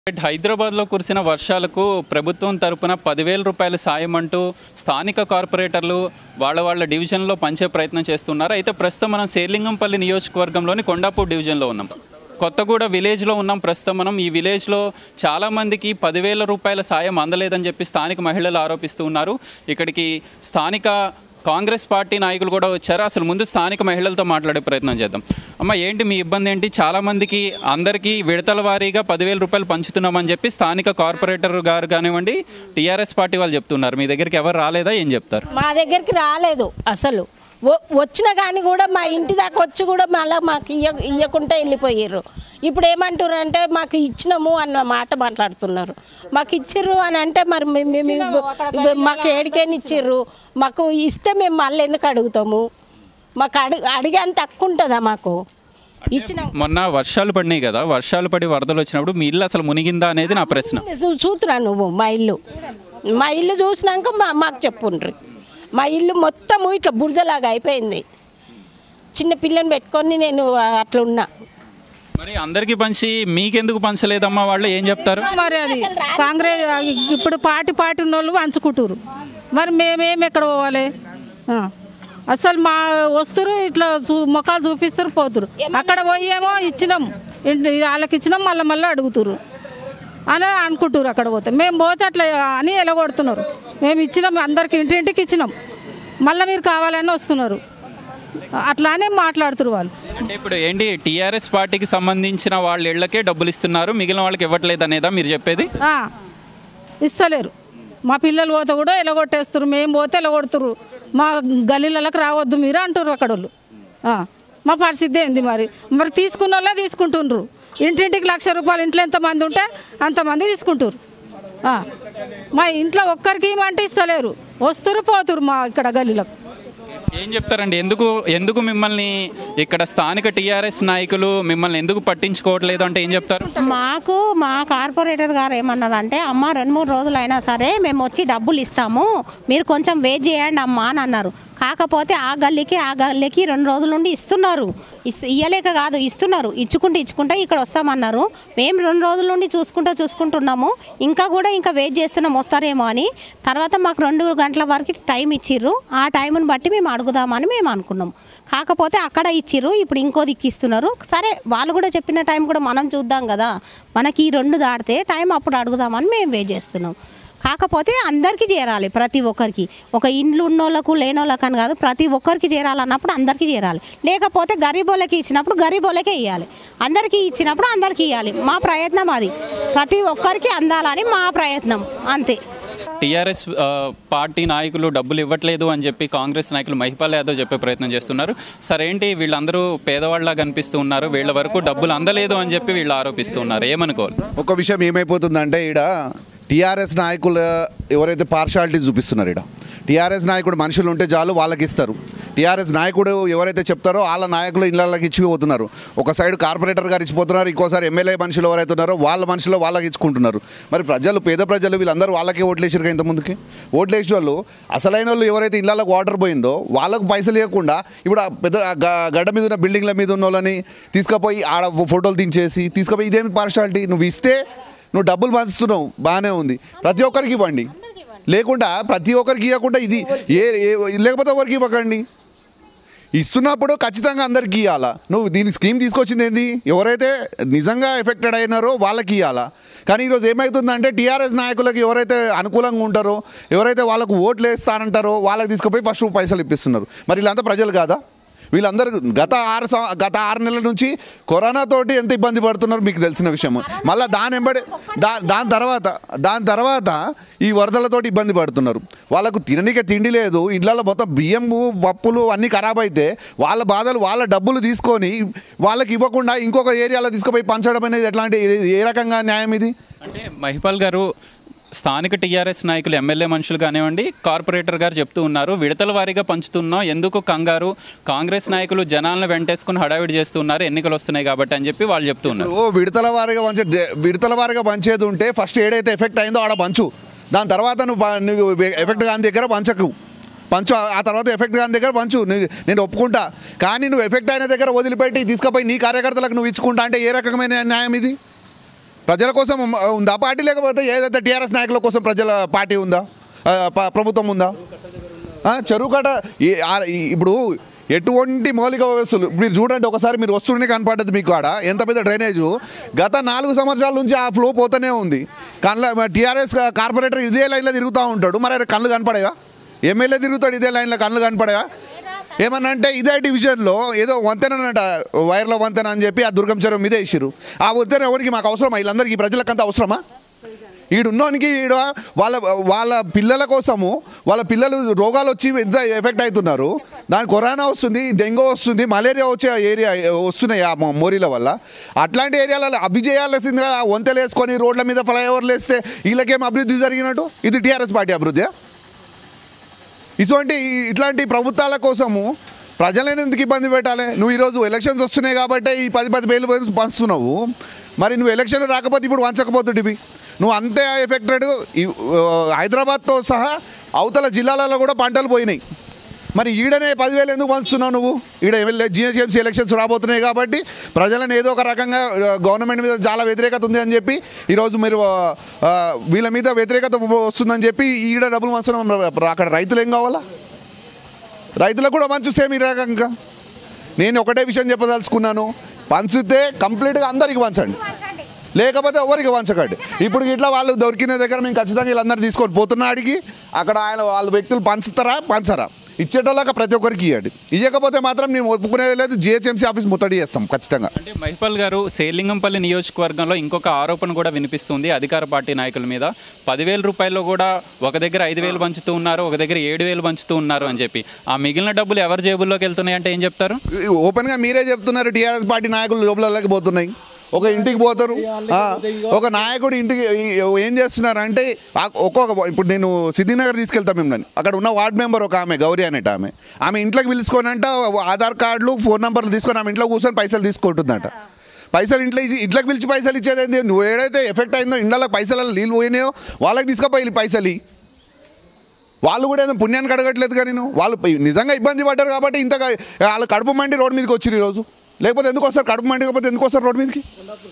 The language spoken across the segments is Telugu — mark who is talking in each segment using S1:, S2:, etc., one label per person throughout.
S1: హైదరాబాద్లో కురిసిన వర్షాలకు ప్రభుత్వం తరపున పదివేల రూపాయల సాయం అంటూ స్థానిక కార్పొరేటర్లు వాళ్ళ వాళ్ళ డివిజన్లో పంచే ప్రయత్నం చేస్తున్నారు అయితే ప్రస్తుతం మనం శేర్లింగంపల్లి నియోజకవర్గంలోని కొండాపూర్ డివిజన్లో ఉన్నాం కొత్తగూడ విలేజ్లో ఉన్నాం ప్రస్తుతం మనం ఈ విలేజ్లో చాలామందికి పదివేల రూపాయల సాయం అందలేదని చెప్పి స్థానిక మహిళలు ఆరోపిస్తూ ఉన్నారు ఇక్కడికి స్థానిక కాంగ్రెస్ పార్టీ నాయకులు కూడా వచ్చారు అసలు ముందు స్థానిక మహిళలతో మాట్లాడే ప్రయత్నం చేద్దాం అమ్మ ఏంటి మీ ఇబ్బంది ఏంటి చాలా మందికి అందరికీ విడతల వారీగా పదివేల రూపాయలు పంచుతున్నామని చెప్పి స్థానిక కార్పొరేటర్ గారు కానివ్వండి టీఆర్ఎస్ పార్టీ వాళ్ళు చెప్తున్నారు మీ దగ్గరికి ఎవరు రాలేదా ఏం చెప్తారు
S2: మా దగ్గరికి రాలేదు అసలు వ- వచ్చిన కానీ కూడా మా ఇంటి దాకా వచ్చి కూడా మళ్ళీ మాకు ఇయ్య ఇయ్యకుండా వెళ్ళిపోయారు ఇప్పుడు ఏమంటారు అంటే మాకు ఇచ్చినాము అన్న మాట మాట్లాడుతున్నారు మాకు ఇచ్చిర్రు అని అంటే మరి మే- మేము ఇవ్వ- మాకు ఏడికైనా ఇచ్చిర్రు మాకు ఇస్తే మేము మళ్ళీ ఎందుకు అడుగుతాము మాకు అడిగి అడిగే అంత తక్కువ ఉంటుందా మాకు ఇచ్చిన
S1: మొన్న వర్షాలు పడినాయి కదా వర్షాలు పడి వరదలు వచ్చినప్పుడు మీ ఇల్లు అసలు మునిగిందా అనేది నా ప్రశ్న
S2: చూ- చూతురా నువ్వు మా ఇల్లు మా ఇల్లు చూసినాక మా మాకు చెప్పుండ్రి మా ఇల్లు మొత్తము ఇట్లా బురదలాగా అయిపోయింది చిన్న పిల్లని పెట్టుకొని నేను అట్లా ఉన్నా
S1: మరి అందరికీ పంచి మీకెందుకు పంచలేదమ్మా వాళ్ళు ఏం చెప్తారు
S3: మరి అది కాంగ్రెస్ ఇప్పుడు పార్టీ పార్టీ ఉన్న వాళ్ళు పంచుకుంటారు మరి మేమేం ఎక్కడ పోవాలి ఆ. అసలు మా వస్తురు ఇట్లా చూ- ముఖాలు చూపిస్తారు పోతురు అక్కడ పోయేమో ఇచ్చినాం ఇంటి వాళ్ళకి ఇచ్చినాం మళ్ళీ మళ్ళీ అడుగుతురు అని అనుకుంటారు అక్కడ పోతే మేము పోతే అట్లా అని ఎలగొడుతున్నారు మేము ఇచ్చినాం అందరికి ఇంటింటికి ఇచ్చినాం మళ్ళీ మీరు కావాలని వస్తున్నారు అట్లానే మాట్లాడుతున్నారు వాళ్ళు
S1: అంటే ఇప్పుడు ఏంటి టీఆర్ఎస్ పార్టీకి సంబంధించిన వాళ్ళ ఇళ్ళకే డబ్బులు ఇస్తున్నారు మిగిలిన వాళ్ళకి ఇవ్వట్లేదు అనేదా మీరు చెప్పేది
S3: ఆ, ఇస్తలేరు మా పిల్లలు పోతే కూడా ఎలగొట్టేస్తారు మేము పోతే ఎలగొడుతురు మా గల్లీలకు రావద్దు మీరు అంటారు అక్కడ వాళ్ళు ఆ, మా పరిస్థితి ఏంది మరి మరి తీసుకున్న వాళ్ళే తీసుకుంటుండ్రు ఇంటింటికి లక్ష రూపాయలు ఇంట్లో ఎంతమంది ఉంటే అంతమంది తీసుకుంటారు ఆ, మా ఇంట్లో ఒక్కరికి ఇవ్వమంటే ఇస్తలేరు వస్తురు పోతురు మా ఇక్కడ గల్లీలకు
S1: ఏం చెప్తారండి ఎందుకు ఎందుకు మిమ్మల్ని ఇక్కడ స్థానిక టీఆర్ఎస్ నాయకులు మిమ్మల్ని ఎందుకు పట్టించుకోవట్లేదు అంటే ఏం చెప్తారు
S4: మాకు మా కార్పొరేటర్ గారు ఏమన్నారంటే అమ్మ రెండు మూడు రోజులు అయినా సరే మేము వచ్చి డబ్బులు ఇస్తాము మీరు కొంచెం వెయిట్ చేయండి అమ్మా అని అన్నారు కాకపోతే ఆ గల్లీకి ఆ గల్లీకి రెండు రోజుల నుండి ఇస్తున్నారు ఇస్- ఇయ్యలేక కాదు ఇస్తున్నారు ఇచ్చుకుంటే ఇచ్చుకుంటే ఇక్కడ వస్తామన్నారు మేము రెండు రోజుల నుండి చూసుకుంటూ చూసుకుంటున్నాము ఇంకా కూడా ఇంకా వెయిట్ చేస్తున్నాం వస్తారేమో అని తర్వాత మాకు రెండు గంటల వరకు టైం ఇచ్చిర్రు ఆ టైంని బట్టి మేము అడుగుదామని మేము అనుకున్నాం కాకపోతే అక్కడ ఇచ్చిర్రు ఇప్పుడు ఇంకో దిక్కు ఇస్తున్నారు సరే వాళ్ళు కూడా చెప్పిన టైం కూడా మనం చూద్దాం కదా మనకి ఈ రెండు దాటితే టైం అప్పుడు అడుగుదామని మేము వెయిట్ చేస్తున్నాం కాకపోతే అందరికీ చేరాలి ప్రతి ఒక్కరికి ఒక ఇండ్లు ఉన్నోళ్ళకు లేనోళ్ళకు అని కాదు ప్రతి ఒక్కరికి చేరాలన్నప్పుడు అందరికీ చేరాలి లేకపోతే గరీబోళ్ళకి ఇచ్చినప్పుడు గరీబోళ్ళకే ఇవ్వాలి అందరికీ ఇచ్చినప్పుడు అందరికీ ఇవ్వాలి మా ప్రయత్నం అది ప్రతి ఒక్కరికి అందాలని మా ప్రయత్నం అంతే
S1: టీఆర్ఎస్ ఆ, పార్టీ నాయకులు డబ్బులు ఇవ్వట్లేదు అని చెప్పి కాంగ్రెస్ నాయకులు మహిపాల్ యాదవ్ చెప్పే ప్రయత్నం చేస్తున్నారు సరేంటి వీళ్ళందరూ పేదవాళ్ళ కనిపిస్తూ ఉన్నారు వీళ్ళ వరకు డబ్బులు అందలేదు అని చెప్పి వీళ్ళు ఆరోపిస్తూ ఉన్నారు ఏమనుకోవాలి
S5: ఒక విషయం ఏమైపోతుందంటే ఈడ టీఆర్ఎస్ నాయకులు ఎవరైతే పార్షాలిటీ చూపిస్తున్నారు ఈడ టీఆర్ఎస్ నాయకుడు మనుషులు ఉంటే చాలు వాళ్ళకి ఇస్తారు టీఆర్ఎస్ నాయకుడు ఎవరైతే చెప్తారో వాళ్ళ నాయకులు ఇళ్ళకి ఇచ్చిపోతున్నారు ఒక సైడ్ కార్పొరేటర్ గారు ఇచ్చిపోతున్నారు ఇంకోసారి ఎమ్మెల్యే మనుషులు ఎవరైతే ఉన్నారో వాళ్ళ మనుషులు వాళ్ళకి ఇచ్చుకుంటున్నారు మరి ప్రజలు పేద ప్రజలు వీళ్ళందరూ వాళ్ళకే ఓట్లేసారు ఇంత ముందుకి ఓట్లేసిన వాళ్ళు అసలైన వాళ్ళు ఎవరైతే ఇళ్ళకి వాటర్ పోయిందో వాళ్ళకు పైసలు ఇవ్వకుండా ఇప్పుడు ఆ పెద్ద ఆ గ- గడ్డ మీద ఉన్న బిల్డింగ్ల మీద ఉన్న వాళ్ళని తీసుకుపోయి ఆడ ఫోటోలు దించేసి తీసుకుపోయి ఇదేమి పార్షాలిటీ నువ్వు ఇస్తే నువ్వు డబ్బులు పంచుతున్నావు బాగానే ఉంది ప్రతి ఒక్కరికి ఇవ్వండి లేకుండా ప్రతి ఒక్కరికి ఇవ్వకుండా ఇది ఏ ఏ- లేకపోతే ఎవరికి ఇవ్వకండి ఇస్తున్నప్పుడు ఖచ్చితంగా అందరికి ఇవ్వాలా నువ్వు దీని స్కీమ్ తీసుకొచ్చింది ఏంది ఎవరైతే నిజంగా ఎఫెక్టెడ్ అయినారో వాళ్ళకి ఇవ్వాలా కానీ ఈరోజు ఏమవుతుందంటే టీఆర్ఎస్ నాయకులకు ఎవరైతే అనుకూలంగా ఉంటారో ఎవరైతే వాళ్ళకు ఓట్లు వేస్తానంటారో వాళ్ళకి తీసుకుపోయి ఫస్ట్ పైసలు ఇప్పిస్తున్నారు మరి వీళ్ళంతా ప్రజలు కాదా వీళ్ళందరూ గత ఆరు సం- గత ఆరు నెలల నుంచి కరోనా తోటి ఎంత ఇబ్బంది పడుతున్నారు మీకు తెలిసిన విషయం మళ్ళీ దాని ఎంబడి దా దాని తర్వాత దాని తర్వాత ఈ వరదలతోటి ఇబ్బంది పడుతున్నారు వాళ్ళకు తిననీకే తిండి లేదు ఇళ్ళల్లో మొత్తం బియ్యము పప్పులు అన్నీ ఖరాబ్ అయితే వాళ్ళ బాధలు వాళ్ళ డబ్బులు తీసుకొని వాళ్ళకి ఇవ్వకుండా ఇంకొక ఏరియాలో తీసుకుపోయి పంచడం అనేది ఎట్లాంటి ఏ- ఏ రకంగా న్యాయం ఇది
S1: అంటే మహిపాల్ గారు స్థానిక టీఆర్ఎస్ నాయకులు ఎమ్మెల్యే మనుషులు కానివ్వండి కార్పొరేటర్ గారు చెప్తూ ఉన్నారు విడతల వారీగా పంచుతున్నాం ఎందుకు కంగారు కాంగ్రెస్ నాయకులు జనాలను వెంటేసుకుని హడావిడి చేస్తున్నారు ఎన్నికలు వస్తున్నాయి కాబట్టి అని చెప్పి వాళ్ళు చెప్తూ ఉన్నారు
S5: ఓ విడతల వారిగా పంచే విడతల వారిగా పంచేది ఉంటే ఫస్ట్ ఏడైతే ఎఫెక్ట్ అయిందో ఆడ పంచు దాని తర్వాత నువ్వు ప- నువ్వు ఎఫెక్ట్ కాని దగ్గర పంచకు పంచు ఆ- ఆ తర్వాత ఎఫెక్ట్ కాని దగ్గర పంచు నీ- నేను ఒప్పుకుంటా కానీ నువ్వు ఎఫెక్ట్ అయిన దగ్గర వదిలిపెట్టి తీసుకుపోయి నీ కార్యకర్తలకు నువ్వు ఇచ్చుకుంటా అంటే ఏ రకమైన న్యాయం ఇది ప్రజల కోసం ఉమ్- ఉందా పార్టీ లేకపోతే ఏదైతే టీఆర్ఎస్ నాయకుల కోసం ప్రజల పార్టీ ఉందా ఆ, ప- ప్రభుత్వం ఉందా ఆ, చెరువు కట్ట ఈ- ఆ- ఈ- ఇప్పుడు ఎటువంటి మౌలిక వ్యవస్థలు మీరు చూడండి ఒకసారి మీరు వస్తూనే కనపడ్డది మీకు ఆడ ఎంత పెద్ద డ్రైనేజు గత నాలుగు సంవత్సరాల నుంచి ఆ ఫ్లో పోతూనే ఉంది కళ్ళ టీఆర్ఎస్ కార్పొరేటర్ ఇదే లైన్లో తిరుగుతూ ఉంటాడు మరి ఆయన కళ్ళు కనపడేవా ఎమ్మెల్యే తిరుగుతాడు ఇదే లైన్లో కళ్ళు కనపడేవా ఏమన్నా అంటే ఇదే డివిజన్లో ఏదో వంతెనట వైర్ల వంతెన అని చెప్పి ఆ దుర్గం చెరువు మీదే ఇచ్చిర్రు ఆ వంతెన ఎవరికి మాకు అవసరమా వీళ్ళందరికీ ప్రజలకంత అవసరమా ఈడున్నోనికి ఈడ వాళ్ళ వాళ్ళ పిల్లల కోసము వాళ్ళ పిల్లలు రోగాలు వచ్చి ఎంత ఎఫెక్ట్ అవుతున్నారు దాని కరోనా వస్తుంది డెంగ్యూ వస్తుంది మలేరియా వచ్చే ఏరియా వస్తున్నాయి ఆ మొ- మోరీల వల్ల అట్లాంటి ఏరియాలలో అవి చేయాల్సిందిగా వంతెలు వేసుకొని రోడ్ల మీద ఫ్లైఓవర్లు వేస్తే వీళ్ళకేం అభివృద్ధి జరిగినట్టు ఇది టీఆర్ఎస్ పార్టీ అభివృద్ధి ఇటువంటి ఇట్లాంటి ప్రభుత్వాల కోసము ప్రజలను ఎందుకు ఇబ్బంది పెట్టాలి నువ్వు ఈరోజు ఎలక్షన్స్ వస్తున్నాయి కాబట్టి ఈ పది పది వేలు వేలు పంచుతున్నావు మరి నువ్వు ఎలక్షన్లు రాకపోతే ఇప్పుడు వంచకపోతుంటివి నువ్వు అంతే ఎఫెక్టెడ్ ఈ, ఆ, హైదరాబాద్తో సహా అవతల జిల్లాలలో కూడా పంటలు పోయినాయి మరి ఈడనే పదివేలు ఎందుకు పంచుతున్నావు నువ్వు ఈడ జిహెచ్ఎంసీ ఎలక్షన్స్ రాబోతున్నాయి కాబట్టి ప్రజలను ఏదో ఒక రకంగా ఆ, గవర్నమెంట్ మీద చాలా వ్యతిరేకత ఉంది అని చెప్పి ఈరోజు మీరు ఆ, ఆ, వీళ్ళ మీద వ్యతిరేకత వస్తుందని చెప్పి ఈడ డబ్బులు పంచుతున్నాం అక్కడ రైతులు ఏం కావాలా రైతులకు కూడా మంచు సేమ్ ఈ రకంగా నేను ఒకటే విషయం చెప్పదలుచుకున్నాను పంచితే కంప్లీట్గా అందరికి పంచండి లేకపోతే ఎవరికి పంచకండి ఇప్పుడు ఇట్లా వాళ్ళు దొరికిన దగ్గర మేము ఖచ్చితంగా వీళ్ళందరూ తీసుకొని పోతున్నాడికి అక్కడ ఆయన వాళ్ళ వ్యక్తులు పంచుతారా పంచరా ఇచ్చేటోళ్ళక ప్రతి ఒక్కరికి ఇవ్వండి ఇవ్వకపోతే మాత్రం మేము ఒప్పుకునేది లేదు జిహెచ్ఎంసీ ఆఫీస్ ముట్టడి చేస్తాం ఖచ్చితంగా
S1: అంటే మహిపాల్ గారు సేలింగంపల్లి నియోజకవర్గంలో ఇంకొక ఆరోపణ కూడా వినిపిస్తుంది అధికార పార్టీ నాయకుల మీద పదివేల రూపాయల్లో కూడా ఒక దగ్గర ఐదు వేలు పంచుతూ ఉన్నారు ఒక దగ్గర ఏడు వేలు పంచుతూ ఉన్నారు అని చెప్పి ఆ మిగిలిన డబ్బులు ఎవరి జేబుల్లోకి వెళ్తున్నాయి అంటే ఏం చెప్తారు
S5: ఓపెన్గా మీరే చెప్తున్నారు టీఆర్ఎస్ పార్టీ నాయకులు జోబులలోకి పోతున్నాయి ఒక ఇంటికి పోతారు ఆ, ఒక నాయకుడు ఇంటికి ఈ- ఏం చేస్తున్నారు అంటే ఆ- ఒక్కొక్క ఇప్పుడు నేను సిద్ధినగర్ తీసుకెళ్తాం మిమ్మల్ని అక్కడ ఉన్న వార్డ్ మెంబర్ ఒక ఆమె గౌరీ అనేట ఆమె ఆమె ఇంట్లోకి పిలుచుకొని అంట ఆధార్ కార్డులు ఫోన్ నెంబర్లు తీసుకొని ఆమె ఇంట్లో కూర్చొని పైసలు తీసుకుంటుందంట పైసలు ఇంట్లో ఇచ్చి- ఇంట్లోకి పిలిచి పైసలు ఇచ్చేది ఏంది నువ్వు ఏదైతే ఎఫెక్ట్ అయిందో ఇంట్లో పైసలు నీళ్ళు పోయినాయో వాళ్ళకి తీసుకుపోయి పైసలు ఇయ్యి. వాళ్ళు కూడా ఏదో పుణ్యాన్ని కడగట్లేదు కానీ నేను వాళ్ళు పై- నిజంగా ఇబ్బంది పడ్డారు కాబట్టి ఇంతగా వాళ్ళు కడుపు మండి రోడ్ మీదకి వచ్చిరు ఈరోజు లేకపోతే ఎందుకు వస్తారు కడుపు మండి కాకపోతే ఎందుకు వస్తారు రోడ్ మీదకి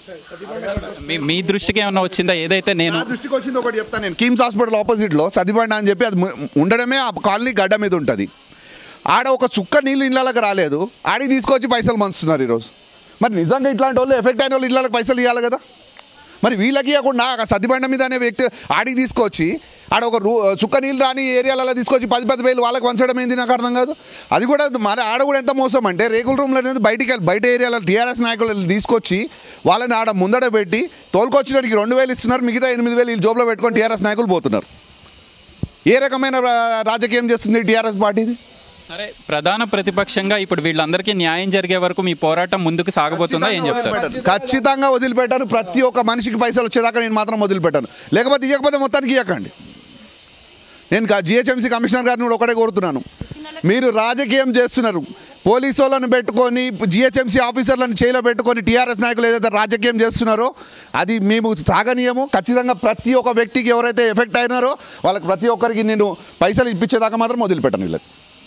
S1: మీ మీ దృష్టికి ఏమన్నా వచ్చిందా ఏదైతే నేను
S5: నా దృష్టికి వచ్చింది ఒకటి చెప్తాను నేను కిమ్స్ హాస్పిటల్ ఆపోజిట్లో సదిబండ అని చెప్పి అది ము- ఉండడమే ఆ కాలనీ గడ్డ మీద ఉంటుంది ఆడ ఒక చుక్క నీళ్ళు ఇళ్ళకి రాలేదు ఆడికి తీసుకొచ్చి పైసలు మంచుతున్నారు ఈరోజు మరి నిజంగా ఇట్లాంటి వాళ్ళు ఎఫెక్ట్ అయిన వాళ్ళు ఇళ్ళకి పైసలు ఇవ్వాలి కదా మరి వీళ్ళకి ఇవ్వకుండా ఆ సతిబండ మీద అనే వ్యక్తి ఆడికి తీసుకొచ్చి ఆడ ఒక రూ చుక్క నీళ్ళు రాని ఏరియాలలో తీసుకొచ్చి పది పది వేలు వాళ్ళకి వంచడం ఏంది నాకు అర్థం కాదు అది కూడా మరి ఆడ కూడా ఎంత మోసం అంటే రేకుల రూమ్లో అనేది బయటికి వెళ్ళి బయట ఏరియాలో టీఆర్ఎస్ నాయకులు తీసుకొచ్చి వాళ్ళని ఆడ ముందడ పెట్టి తోలుకొచ్చినకి రెండు వేలు ఇస్తున్నారు మిగతా ఎనిమిది వేలు వీళ్ళు జోబులో పెట్టుకొని టీఆర్ఎస్ నాయకులు పోతున్నారు ఏ రకమైన రా- రాజకీయం చేస్తుంది టీఆర్ఎస్ పార్టీది
S1: సరే ప్రధాన ప్రతిపక్షంగా ఇప్పుడు వీళ్ళందరికీ న్యాయం జరిగే వరకు మీ పోరాటం ముందుకు సాగబోతుందా ఏం చెప్తారు
S5: వదిలిపెట్టాను. ఖచ్చితంగా వదిలిపెట్టాను ప్రతి ఒక్క మనిషికి పైసలు వచ్చేదాకా నేను మాత్రం వదిలిపెట్టాను లేకపోతే ఇవ్వకపోతే మొత్తానికి ఇవ్వకండి నేను జిహెచ్ఎంసీ కమిషనర్ గారిని కూడా ఒకటే కోరుతున్నాను మీరు రాజకీయం చేస్తున్నారు పోలీసు వాళ్ళని పెట్టుకొని జిహెచ్ఎంసీ ఆఫీసర్లను చేలో పెట్టుకొని టీఆర్ఎస్ నాయకులు ఏదైతే రాజకీయం చేస్తున్నారో అది మేము సాగనీయము ఖచ్చితంగా ప్రతి ఒక్క వ్యక్తికి ఎవరైతే ఎఫెక్ట్ అయినారో వాళ్ళకి ప్రతి ఒక్కరికి నేను పైసలు ఇప్పించేదాకా మాత్రం వదిలిపెట్టాను వీళ్ళకి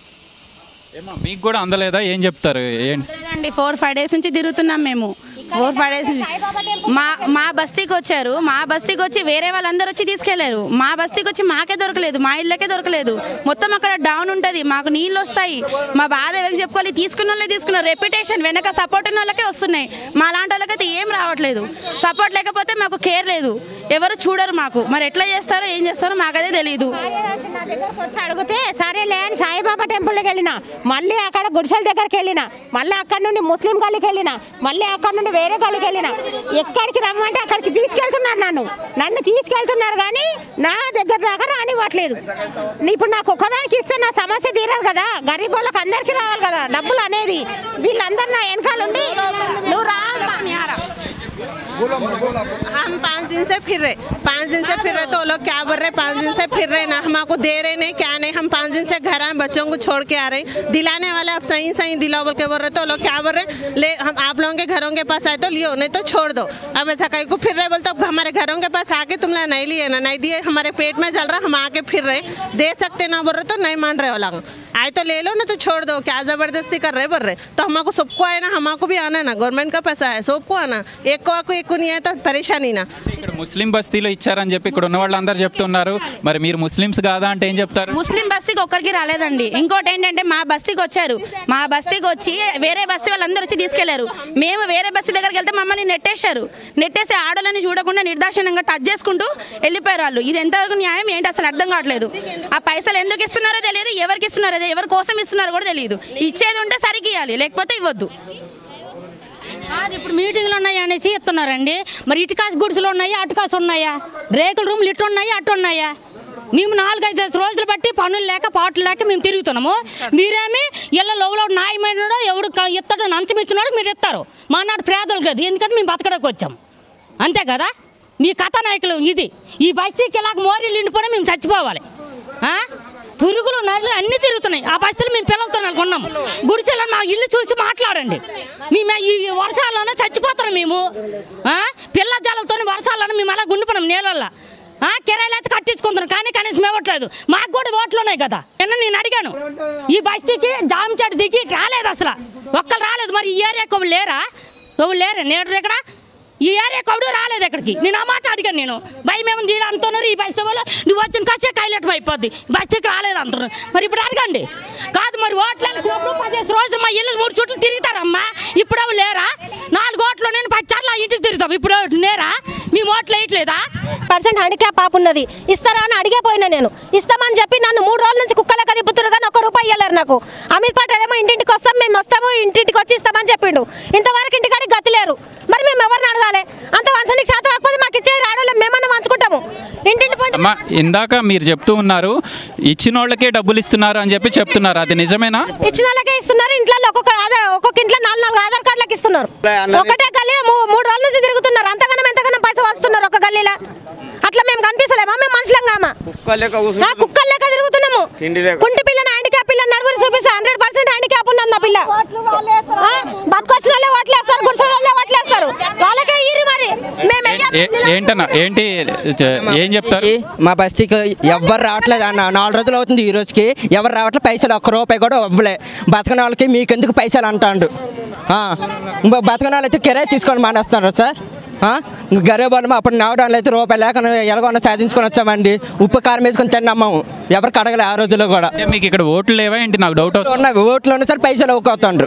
S1: ఏమా మీకు కూడా అందలేదా ఏం చెప్తారు ఏంటి
S6: లేదండి ఫోర్ ఫైవ్ డేస్ నుంచి తిరుగుతున్నాం మేము ఫోర్ ఫైవ్ డేస్ నుంచి మా మా బస్తీకి వచ్చారు మా బస్తీకి వచ్చి వేరే వాళ్ళందరూ వచ్చి తీసుకెళ్లారు మా బస్తీకి వచ్చి మాకే దొరకలేదు మా ఇళ్ళకే దొరకలేదు మొత్తం అక్కడ డౌన్ ఉంటుంది మాకు నీళ్ళు వస్తాయి మా బాధ ఎవరికి చెప్పుకోవాలి తీసుకున్న వాళ్ళే తీసుకున్నారు రెప్యుటేషన్ వెనక సపోర్ట్ ఉన్న వాళ్ళకే వస్తున్నాయి మా లాంటి వాళ్ళకైతే ఏం రావట్లేదు సపోర్ట్ లేకపోతే మాకు కేర్ లేదు ఎవరు చూడరు మాకు మరి ఎట్లా చేస్తారో ఏం చేస్తారో మాకైతే తెలియదు
S4: కార్యదర్శి నా దగ్గరకు వచ్చి అడిగితే సరేలే అని సాయిబాబా టెంపుల్కి వెళ్ళిన మళ్ళీ అక్కడ గుడిసెల దగ్గరికి వెళ్ళిన మళ్ళీ అక్కడ నుండి ముస్లిం గల్లీకి వెళ్ళిన మళ్ళీ అక్కడ నుండి వేరే గల్లీకి వెళ్ళిన ఎక్కడికి రమ్మంటే అక్కడికి తీసుకెళ్తున్నారు నన్ను నన్ను తీసుకెళ్తున్నారు కానీ నా దగ్గర దాకా రానివ్వట్లేదు ఇప్పుడు నాకు ఒక్కదానికి ఇస్తే నా సమస్య తీరదు కదా గరీబ్ వాళ్ళకి అందరికీ రావాలి కదా డబ్బులు అనేది వీళ్ళందరూ నా వెనకాలండి నువ్వు రా అమ్మా.
S6: हम पाँच दिन से फिर रहे
S7: पाँच दिन से फिर रहे तो वो लोग क्या बोल रहे पाँच दिन से फिर रहे ना हमको दे रहे नहीं क्या नहीं हम पाँच दिन से घर आए बच्चों को छोड़ के आ रहे हैं दिलाने वाले अब सही सही दिलाओ बोल के बोल रहे तो वो लोग क्या बोल रहे ले हम आप लोगों के घरों के पास आए तो लियो नहीं तो छोड़ दो अब ऐसा कहीं को फिर रहे बोलते अब हमारे घरों के पास आके तुमने नहीं लिए ना नहीं दिए हमारे पेट में जल रहा हम आके फिर रहे दे सकते ना बोल रहे तो नहीं मान रहे वो लोग आए तो ले लो ना तो छोड़ दो क्या जबरदस्ती कर रहे बोल रहे तो हमको सबको आए ना हमको भी आना है ना गवर्नमेंट का पैसा है सबको आना एक को आको एक को नहीं आए तो परेशानी ना
S1: ఇక్కడ ముస్లిం బస్తీలో ఇచ్చారని చెప్పి ఇక్కడ ఉన్న వాళ్ళందరూ చెప్తున్నారు మరి మీరు ముస్లిమ్స్ కాదా అంటే ఏం చెప్తారు
S6: ముస్లిం బస్తీకి ఒక్కరికి రాలేదండి ఇంకోటి ఏంటంటే మా బస్తీకి వచ్చారు మా బస్తీకి వచ్చి వేరే బస్తీ వాళ్ళందరూ వచ్చి తీసుకెళ్లారు మేము వేరే బస్తీ దగ్గరికి వెళ్తే మమ్మల్ని నెట్టేశారు నెట్టేసి ఆడోళ్ళని చూడకుండా నిర్దాక్షిణంగా టచ్ చేసుకుంటూ వెళ్ళిపోయారు వాళ్ళు ఇది ఎంతవరకు న్యాయం ఏంటి అసలు అర్థం కావట్లేదు ఆ పైసలు ఎందుకు ఇస్తున్నారో తెలియదు ఎవరికి ఇస్తున్నారో తెలియదు, ఎవరి కోసం ఇస్తున్నారో కూడా తెలియదు ఇచ్చేది ఉంటే సరిగ్గా ఇవ్వాలి లేకపోతే ఇవ్వద్దు
S8: అది ఇప్పుడు మీటింగ్లు ఉన్నాయి అనేసి ఇస్తున్నారండి మరి ఇటుకాసు గుడిసెలు ఉన్నాయా అటుకాసు ఉన్నాయా రేకుల రూమ్లు ఇటు ఉన్నాయా అటు ఉన్నాయా మేము నాలుగైదు రోజులు బట్టి పనులు లేక పాటలు లేక మేము తిరుగుతున్నాము మీరేమి ఇళ్ళ లోపల న్యాయమైన ఎవడు క- ఇస్తాడో నంచం ఇచ్చినాడు మీరు ఇస్తారు మా నాడు పేదలు కదా ఎందుకంటే మేము బతకడానికి వచ్చాం అంతే కదా మీ కథానాయకులు ఇది ఈ బస్తీకి ఇలాగ మోరీలు నిండిపోయినా మేము చచ్చిపోవాలి ఆ? పురుగులు నల్లు అన్నీ తిరుగుతున్నాయి ఆ బస్సులు మేము పిల్లలతో కొన్నాము గుడిచెల్లో మా ఇల్లు చూసి మాట్లాడండి మేము ఈ వర్షాల్లోనే చచ్చిపోతున్నాం మేము ఆ? పిల్ల జాలతో వర్షాలను మేము అలా గుండిపోయినాం నీళ్ళల్లో ఆ, కిరాయిలు అయితే కట్టించుకుంటున్నాం కానీ కనీసం ఇవ్వట్లేదు మాకు కూడా ఓట్లు ఉన్నాయి కదా నిన్న నేను అడిగాను ఈ బస్తీకి జామ చెట్టు దిగి రాలేదు అసలు ఒక్కరు రాలేదు మరి ఈ ఏరియాకి ఒకళ్ళు లేరా ఒకళ్ళు లేరా నేడు ఇక్కడ ఈ ఏరియా కవుడు రాలేదు ఇక్కడికి నేను ఆ మాట అడిగాను నేను భయం ఏమో దీని అంటున్నారు ఈ బస్తీ వాళ్ళు నువ్వు వచ్చిన కాసే కైలెట్ అయిపోద్ది బస్తీకి రాలేదు అంటున్నారు మరి ఇప్పుడు అడగండి కాదు మరి ఓట్లకు పదిహేను రోజులు మా ఇల్లు మూడు చుట్లు తిరుగుతారమ్మా ఇప్పుడు అవి లేరా నాలుగు ఓట్లు నేను పది చర్ల ఇంటికి తిరుగుతాం ఇప్పుడు లేరా మేము ఓట్లు వేయట్లేదా
S9: పర్సెంట్ హ్యాండిక్యాప్ పాప ఉన్నది ఇస్తారా అని అడిగే పోయినా నేను ఇస్తామని చెప్పి నన్ను మూడు రోజుల నుంచి కుక్కలెక్క తిప్పుతున్నారు కానీ ఒక్క రూపాయి ఇవ్వలేరు నాకు అమిత్ పటేల్ ఏమో ఇంటింటికి వస్తాం మేము వస్తాము ఇంటింటికి వచ్చి ఇస్తామని చెప్పిండు ఇంతవరకు ఇంటికాడికి గతి లేరు మరి మేము ఎవరిని అడగాలి అంత వంచనికి శాతం కాకపోతే మాకు ఇచ్చే రాడోళ్ళం మేమన్నా వంచుకుంటాము ఇంటింటి పంట
S1: అమ్మా ఇందాక మీరు చెప్తూ ఉన్నారు ఇచ్చిన వాళ్ళకే డబ్బులు ఇస్తున్నారు అని చెప్పి చెప్తున్నారు అది నిజమేనా
S9: ఇచ్చిన వాళ్ళకే ఇస్తున్నారు ఇంట్లో ఒక్కొక్క ఆధార్ ఒక్కొక్క ఇంట్లో నాలుగు నాలుగు ఆధార్ కార్డులకు ఇస్తున్నారు ఒకటే గల్లీలో మూ- మూడు రోజుల నుంచి తిరుగుతున్నారు అంతగానం ఎంతగానం పైసలు వస్తున్నారు ఒక గల్లీలో అట్లా మేము కనిపిస్తలేమా మేము మనుషులం కామా ఆ, కుక్కలు లెక్క తిరుగుతున్నాము కుంటి పిల్లని హ్యాండిక్యాప్ పిల్లని నడుగురు చూపిస్తే హండ్రెడ్ పర్సెంట్ హ్యాండిక్యాప్ ఉన్నది నా పిల్ల ఆ, బతకొచ్చిన వాళ్ళే ఓట్లేస్తారు గుడిసిన వాళ్ళే ఓట్లేస్తారు వాళ్ళకే ఇరి మరి మేము
S1: ఏ- ఏంటన్నా ఏంటి చ- ఏం చెప్తారు
S10: ఈ మా బస్తీకి ఎవ్వరు రావట్లేదు అన్న నాలుగు రోజులు అవుతుంది ఈ రోజుకి ఎవరు రావట్లేదు పైసలు ఒక్క రూపాయి కూడా ఇవ్వలే బతకని వాళ్ళకి మీకెందుకు పైసలు అంటాడు ఆ, ఇంకో బతకని వాళ్ళైతే కిరాయి తీసుకొని మానేస్తున్నారు సార్ గరీబ్ వాళ్ళం అప్పుడు నావడం అయితే రూపాయి లేక ఎలాగొన్న సాధించుకొని వచ్చామండి ఉప్పు కారం వేసుకొని తిన్నాము ఎవరికి అడగలే ఆ రోజుల్లో కూడా
S1: అంటే మీకు ఇక్కడ ఓట్లు లేవా ఏంటి నాకు డౌట్ వస్తుంది
S10: ఉన్న ఓట్లు ఉన్న సార్ పైసలు ఒక్కొత్తండ్రు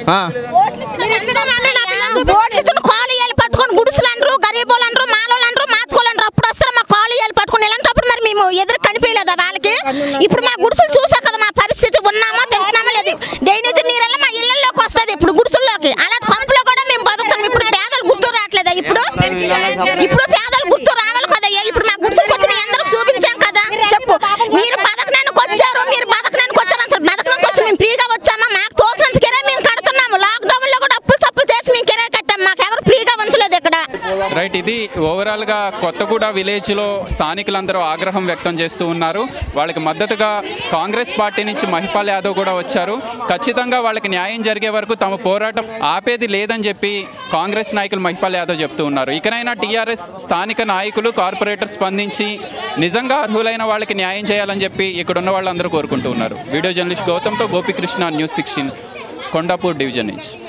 S4: ఓట్లు ఇచ్చిన కాలు ఇయ్యాలి పట్టుకొని గుడుసులు అనరు గరీబోలు అనరు మాలోళ్ళు అనరు మాతకోలు అనరు అప్పుడు వస్తారు మా కాలు ఇయ్యాలి పట్టుకొని ఇలాంటప్పుడు మరి మేము ఎదురు కనిపించలేదా వాళ్ళకి ఇప్పుడు మా గుడుసులు చూసా కదా మా పరిస్థితి ఉన్నామో తింటున్నామో లేదు డ్రైనేజ్ నీరెల్లా మా ఇళ్ళల్లోకి వస్తుంది ఇప్పుడు గుడుసుల్లోకి అలాంటి కంపులో కూడా మేము బతుకుతాం ఇప్పుడు పేదలు గుర్తు రావట్లేదా ఇప్పుడు ఇప్పుడు పేదలు గుర్తు రావాలి కదా ఇప్పుడు మా గుడుసులకు వచ్చి మీ అందరికి చూపించాం కదా చెప్పు మీరు బతకడానికి వచ్చారు మీరు బతకడానికి వచ్చారు అంటారు బతకడానికి వస్తే మేము ఫ్రీగా వచ్చామా మాకు తోసినంత కిరాయి మేము కడుతున్నాము లాక్డౌన్ లో కూడా అప్పులు చప్పులు చేసి మేము కిరాయి కట్టాం మాకు ఎవరు ఫ్రీగా ఉంచలేదు ఇక్కడ
S1: రైట్ ఇది ఓవరాల్గా కొత్తగూడ విలేజ్లో స్థానికులందరూ ఆగ్రహం వ్యక్తం చేస్తూ ఉన్నారు వాళ్ళకి మద్దతుగా కాంగ్రెస్ పార్టీ నుంచి మహిపాల్ యాదవ్ కూడా వచ్చారు ఖచ్చితంగా వాళ్ళకి న్యాయం జరిగే వరకు తమ పోరాటం ఆపేది లేదని చెప్పి కాంగ్రెస్ నాయకులు మహిపాల్ యాదవ్ చెప్తూ ఉన్నారు ఇకనైనా టీఆర్ఎస్ స్థానిక నాయకులు కార్పొరేటర్ స్పందించి నిజంగా అర్హులైన వాళ్ళకి న్యాయం చేయాలని చెప్పి ఇక్కడ ఉన్న వాళ్ళందరూ కోరుకుంటూ ఉన్నారు వీడియో జర్నలిస్ట్ గౌతమ్తో Gopikrishna news sixteen Kondapur division నుంచి